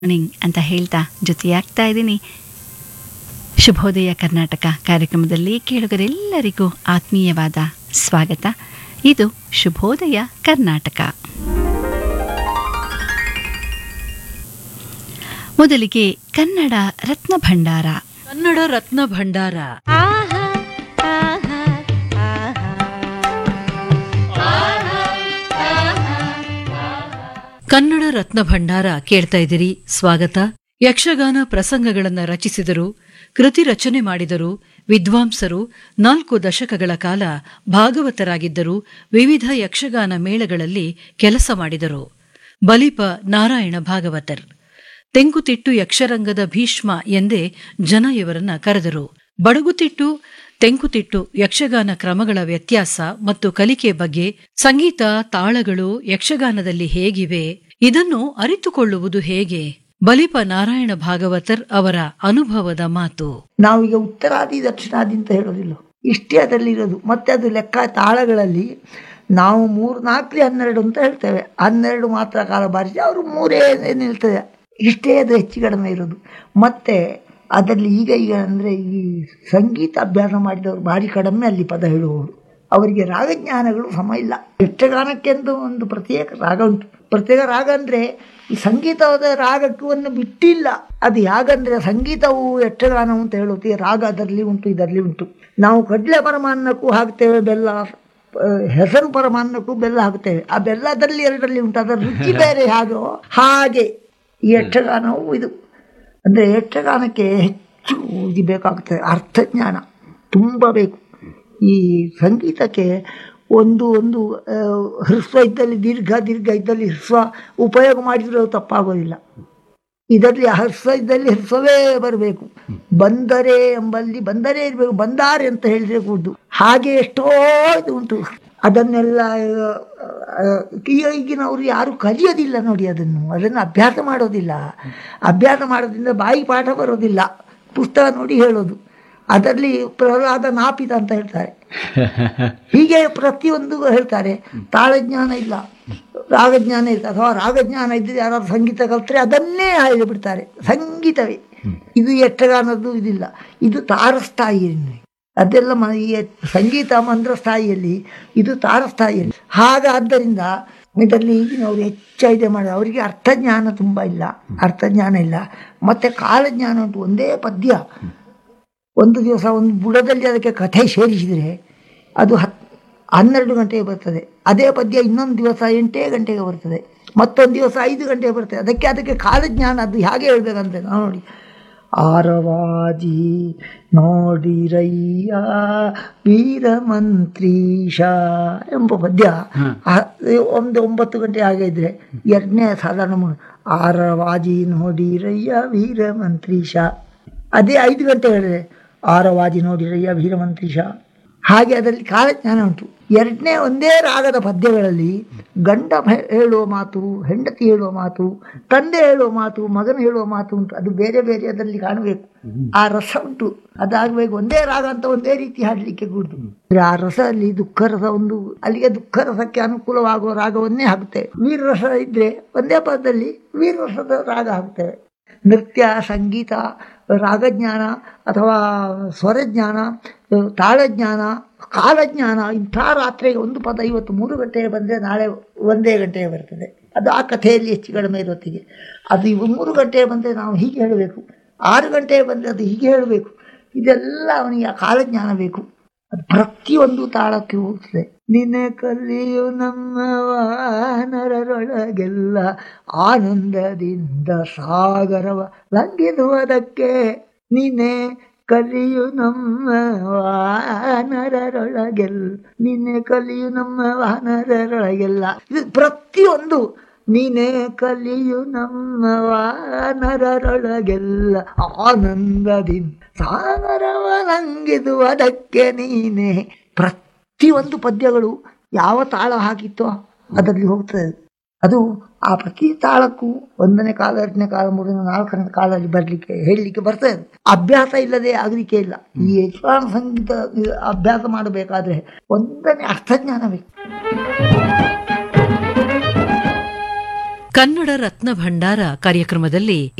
morning ಅಂತ ಹೇಳ್ತಾ ಜೊತೆಯಾಗ್ತಾ ಇದ್ದೀನಿ ಶುಭೋದಯ ಕರ್ನಾಟಕ ಕಾರ್ಯಕ್ರಮದಲ್ಲಿ ಕೇಳುಗರೆಲ್ಲರಿಗೂ ಆತ್ಮೀಯವಾದ ಸ್ವಾಗತ ಇದು ಶುಭೋದಯ ಕರ್ನಾಟಕ ಮೊದಲಿಗೆ ಕನ್ನಡ ರತ್ನ ಭಂಡಾರ ಕನ್ನಡ ರತ್ನ ಭಂಡಾರ ಕನ್ನಡ ರತ್ನ ಭಂಡಾರ ಕೇಳ್ತಾ ಇದ್ದೀರಿ ಸ್ವಾಗತ ಯಕ್ಷಗಾನ ಪ್ರಸಂಗಗಳನ್ನ ರಚಿಸಿದರು ಕೃತಿ ರಚನೆ ಮಾಡಿದರು ವಿದ್ವಾಂಸರು ನಾಲ್ಕು ದಶಕಗಳ ಕಾಲ ಭಾಗವತರಾಗಿದ್ದರು ವಿವಿಧ ಯಕ್ಷಗಾನ ಮೇಳಗಳಲ್ಲಿ ಕೆಲಸ ಮಾಡಿದರು ಬಲಿಪ ನಾರಾಯಣ ಭಾಗವತರ್ ತೆಂಕುತಿಟ್ಟು ಯಕ್ಷರಂಗದ ಭೀಷ್ಮ ಎಂದೇ ಜನ ಇವರನ್ನ ಕರೆದರು ಬಡಗುತಿಟ್ಟು ತೆಂಕುತಿಟ್ಟು ಯಕ್ಷಗಾನ ಕ್ರಮಗಳ ವ್ಯತ್ಯಾಸ ಮತ್ತು ಕಲಿಕೆ ಬಗ್ಗೆ ಸಂಗೀತ ತಾಳಗಳು ಯಕ್ಷಗಾನದಲ್ಲಿ ಹೇಗಿವೆ ಇದನ್ನು ಅರಿತುಕೊಳ್ಳುವುದು ಹೇಗೆ ಬಲಿಪ ನಾರಾಯಣ ಭಾಗವತರ್ ಅವರ ಅನುಭವದ ಮಾತು ನಾವೀಗ ಉತ್ತರಾದಿ ದಕ್ಷಿಣಾದಿ ಅಂತ ಹೇಳೋದಿಲ್ಲ ಇಷ್ಟೇ ಅದರಲ್ಲಿ ಇರೋದು ಮತ್ತೆ ಅದು ಲೆಕ್ಕ ತಾಳಗಳಲ್ಲಿ ನಾವು ಮೂರು ನಾಲ್ಕಲಿ ಹನ್ನೆರಡು ಅಂತ ಹೇಳ್ತೇವೆ ಹನ್ನೆರಡು ಮಾತ್ರ ಕಾಲ ಬಾರಿಸಿ ಅವರು ಮೂರೇ ನಿಲ್ತದೆ ಇಷ್ಟೇ ಅದು ಹೆಚ್ಚು ಕಡಿಮೆ ಇರೋದು ಮತ್ತೆ ಅದರಲ್ಲಿ ಈಗ ಈಗ ಅಂದರೆ ಈ ಸಂಗೀತ ಅಭ್ಯಾಸ ಮಾಡಿದವರು ಭಾರಿ ಕಡಿಮೆ ಅಲ್ಲಿ ಪದ ಹೇಳುವವರು ಅವರಿಗೆ ರಾಗಜ್ಞಾನಗಳು ಸಮ ಇಲ್ಲ ಯಕ್ಷಗಾನಕ್ಕೆಂದು ಒಂದು ಪ್ರತ್ಯೇಕ ರಾಗ ಉಂಟು ಪ್ರತ್ಯೇಕ ರಾಗ ಅಂದರೆ ಈ ಸಂಗೀತವಾದ ರಾಗಕ್ಕೂ ಒಂದು ಬಿಟ್ಟಿಲ್ಲ ಅದು ಯಾಗಂದ್ರೆ ಸಂಗೀತವು ಯಕ್ಷಗಾನವು ಅಂತ ಹೇಳುತ್ತೆ ರಾಗ ಅದರಲ್ಲಿ ಉಂಟು ಇದರಲ್ಲಿ ಉಂಟು ನಾವು ಕಡಲೆ ಪರಮಾನ್ನಕ್ಕೂ ಹಾಕ್ತೇವೆ ಬೆಲ್ಲ ಆ, ಹೆಸರು ಪರಮಾನ್ನಕ್ಕೂ ಬೆಲ್ಲ ಹಾಕ್ತೇವೆ ಆ ಬೆಲ್ಲದಲ್ಲಿ ಎರಡರಲ್ಲಿ ಉಂಟು ಅದರ ರುಚಿ ಬೇರೆ ಹಾಗೋ ಹಾಗೆ ಈ ಯಕ್ಷಗಾನವು ಇದು ಅಂದರೆ ಯಕ್ಷಗಾನಕ್ಕೆ ಹೆಚ್ಚು ಇದು ಬೇಕಾಗ್ತದೆ ಅರ್ಥಜ್ಞಾನ ತುಂಬ ಬೇಕು ಈ ಸಂಗೀತಕ್ಕೆ ಒಂದು ಒಂದು ಆ, ಹ್ರಸ್ವ ಇದ್ದಲ್ಲಿ ದೀರ್ಘ ದೀರ್ಘ ಇದ್ದಲ್ಲಿ ಹ್ರಸ್ವ ಉಪಯೋಗ ಮಾಡಿದರೂ ಅದು ತಪ್ಪಾಗೋದಿಲ್ಲ ಇದರಲ್ಲಿ ಹರ್ಸ್ವ ಇದ್ದಲ್ಲಿ ಹರ್ಸ್ವವೇ ಬರಬೇಕು ಬಂದರೆ ಎಂಬಲ್ಲಿ ಬಂದರೆ ಇರಬೇಕು ಬಂದಾರೆ ಅಂತ ಹೇಳಿದ್ರೆ ಕೂಡುದು ಹಾಗೆ ಎಷ್ಟೋ ಇದು ಉಂಟು ಅದನ್ನೆಲ್ಲ ಆ, ಈಗ- ಈಗಿನವರು ಯಾರು ಕಲಿಯೋದಿಲ್ಲ ನೋಡಿ ಅದನ್ನು ಅದನ್ನು ಅಭ್ಯಾಸ ಮಾಡೋದಿಲ್ಲ ಅಭ್ಯಾಸ ಮಾಡೋದ್ರಿಂದ ಬಾಯಿ ಪಾಠ ಬರೋದಿಲ್ಲ ಪುಸ್ತಕ ನೋಡಿ ಹೇಳೋದು ಅದರಲ್ಲಿ ಪ್ರಹ್ಲಾದ ನಾಪಿತ ಅಂತ ಹೇಳ್ತಾರೆ ಹೀಗೆ ಪ್ರತಿಯೊಂದು ಹೇಳ್ತಾರೆ ತಾಳಜ್ಞಾನ ಇಲ್ಲ ರಾಗಜ್ಞಾನ ಇಲ್ಲ ಅಥವಾ ರಾಗಜ್ಞಾನ ಇದ್ದರೆ ಯಾರಾದ್ರು ಸಂಗೀತ ಕಲ್ತ್ರೆ ಅದನ್ನೇ ಹೇಳಿಬಿಡ್ತಾರೆ ಸಂಗೀತವೇ ಇದು ಯಕ್ಷಗಾನದ್ದು ಇದಿಲ್ಲ ಇದು ತಾರಸ್ಥಾಯಿಯಲ್ಲಿ ಅದೆಲ್ಲ ಮ ಈ ಸಂಗೀತ ಮಂದ್ರಸ್ಥಾಯಿಯಲ್ಲಿ ಇದು ತಾರಸ್ಥಾಯಿಯಲ್ಲಿ ಹಾಗಾದ್ದರಿಂದ ಇದರಲ್ಲಿ ಈಗಿನವರು ಹೆಚ್ಚು ಇದೆ ಮಾಡಿ ಅವರಿಗೆ ಅರ್ಥಜ್ಞಾನ ತುಂಬ ಇಲ್ಲ ಅರ್ಥಜ್ಞಾನ ಇಲ್ಲ ಮತ್ತು ಕಾಲಜ್ಞಾನ ಉಂಟು ಒಂದೇ ಪದ್ಯ ಒಂದು ದಿವಸ ಒಂದು ಬುಡದಲ್ಲಿ ಅದಕ್ಕೆ ಕಥೆ ಸೇರಿಸಿದರೆ ಅದು ಹತ್ ಹನ್ನೆರಡು ಗಂಟೆಗೆ ಬರ್ತದೆ ಅದೇ ಪದ್ಯ ಇನ್ನೊಂದು ದಿವಸ ಎಂಟೇ ಗಂಟೆಗೆ ಬರ್ತದೆ ಮತ್ತೊಂದು ದಿವಸ ಐದು ಗಂಟೆಗೆ ಬರ್ತದೆ ಅದಕ್ಕೆ ಅದಕ್ಕೆ ಕಾಲಜ್ಞಾನ ಅದು ಹೇಗೆ ಹೇಳ್ಬೇಕಂದ್ರೆ ನಾವು ನೋಡಿ ಆರವಾಜಿ ನೋಡಿರಯ್ಯ ವೀರಮಂತ್ರೀಶ ಎಂಬ ಪದ್ಯ ಆ- ಒಂದು ಒಂಬತ್ತು ಗಂಟೆ ಹಾಗೆ ಇದ್ರೆ ಎರಡನೇ ಸಾಧಾರಣ ಮು- ಆರವಾಜಿ ನೋಡಿರಯ್ಯ ವೀರಮಂತ್ರೀಶ ಅದೇ ಐದು ಗಂಟೆ ಹೇಳಿದ್ರೆ ಆರವಾಜಿ ನೋಡಿರಯ್ಯ ವೀರಮಂತ್ರೀಶ ಹಾಗೆ ಅದರಲ್ಲಿ ಕಾಲಜ್ಞಾನ ಉಂಟು ಎರಡನೇ ಒಂದೇ ರಾಗದ ಪದ್ಯಗಳಲ್ಲಿ ಗಂಡ ಹೆ- ಹೇಳುವ ಮಾತು ಹೆಂಡತಿ ಹೇಳುವ ಮಾತು ತಂದೆ ಹೇಳುವ ಮಾತು ಮಗನ ಹೇಳುವ ಮಾತು ಉಂಟು ಅದು ಬೇರೆ ಬೇರೆ ಅದರಲ್ಲಿ ಕಾಣಬೇಕು ಆ ರಸ ಉಂಟು ಅದಾಗಬೇಕು ಒಂದೇ ರಾಗ ಅಂತ ಒಂದೇ ರೀತಿ ಹಾಡಲಿಕ್ಕೆ ಕೂಡುದು ಅಂದ್ರೆ ಆ ರಸದಲ್ಲಿ ದುಃಖ ರಸ ಒಂದು ಅಲ್ಲಿಗೆ ದುಃಖ ರಸಕ್ಕೆ ಅನುಕೂಲವಾಗುವ ರಾಗವನ್ನೇ ಹಾಕ್ತೇವೆ ವೀರರಸ ಇದ್ರೆ ಒಂದೇ ಪದದಲ್ಲಿ ವೀರರಸದ ರಾಗ ಹಾಕ್ತೇವೆ ನೃತ್ಯ ಸಂಗೀತ ರಾಗಜ್ಞಾನ ಅಥವಾ ಸ್ವರಜ್ಞಾನ ತಾಳಜ್ಞಾನ ಕಾಲಜ್ಞಾನ ಇಂಥ ರಾತ್ರಿಗೆ ಒಂದು ಪದ ಇವತ್ತು ಮೂರು ಗಂಟೆಗೆ ಬಂದರೆ ನಾಳೆ ಒಂದೇ ಗಂಟೆಗೆ ಬರ್ತದೆ ಅದು ಆ ಕಥೆಯಲ್ಲಿ ಹೆಚ್ಚು ಕಡಿಮೆ ಇರೋತ್ತಿಗೆ ಅದು ಇವ ಮೂರು ಗಂಟೆಗೆ ಬಂದರೆ ನಾವು ಹೀಗೆ ಹೇಳಬೇಕು ಆರು ಗಂಟೆಗೆ ಬಂದರೆ ಅದು ಹೀಗೆ ಹೇಳಬೇಕು ಇದೆಲ್ಲ ಅವನಿಗೆ ಆ ಕಾಲಜ್ಞಾನ ಬೇಕು ಅದು ಪ್ರತಿಯೊಂದು ತಾಳಕ್ಕೆ ಹೋಗ್ತದೆ ನಿನ್ನೆ ಕಲಿಯು ನಮ್ಮ ವಾನರರೊಳಗೆಲ್ಲ ಆನಂದದಿಂದ ಸಾಗರವ ಲಂಘಿಸುವುದಕ್ಕೆ ನೀನೆ ಕಲಿಯು ನಮ್ಮ ವಾನರರೊಳಗೆಲ್ಲ ನಿನ್ನೆ ಕಲಿಯು ನಮ್ಮ ವಾನರರೊಳಗೆಲ್ಲ ಇದು ಪ್ರತಿಯೊಂದು ನೀನೇ ಕಲಿಯು ನಮ್ಮ ವಾನರರೊಳಗೆಲ್ಲ ಆನಂದದಿಂದ ಸಾಗರವ ಲಂಘಿಸುವುದಕ್ಕೆ ನೀನೆ ಪ್ರತಿಯೊಂದು ಪದ್ಯಗಳು ಯಾವ ತಾಳ ಹಾಕಿತ್ತೋ ಅದರಲ್ಲಿ ಹೋಗ್ತದೆ ಅದು ಆ ಪ್ರತಿ ತಾಳಕ್ಕೂ ಒಂದನೇ ಕಾಲ ಎರಡನೇ ಕಾಲ ಮೂರನೇ ನಾಲ್ಕನೇ ಕಾಲದಲ್ಲಿ ಬರಲಿಕ್ಕೆ ಹೇಳಲಿಕ್ಕೆ ಬರ್ತದೆ ಅಭ್ಯಾಸ ಇಲ್ಲದೆ ಆಗಲಿಕ್ಕೆ ಇಲ್ಲ ಈ ಯಕ್ಷಗಾನ ಸಂಗೀತ ಅಭ್ಯಾಸ ಮಾಡಬೇಕಾದ್ರೆ ಒಂದನೇ ಅರ್ಥಜ್ಞಾನ ಬೇಕು ಕನ್ನಡ ರತ್ನ ಭಂಡಾರ ಕಾರ್ಯಕ್ರಮದಲ್ಲಿ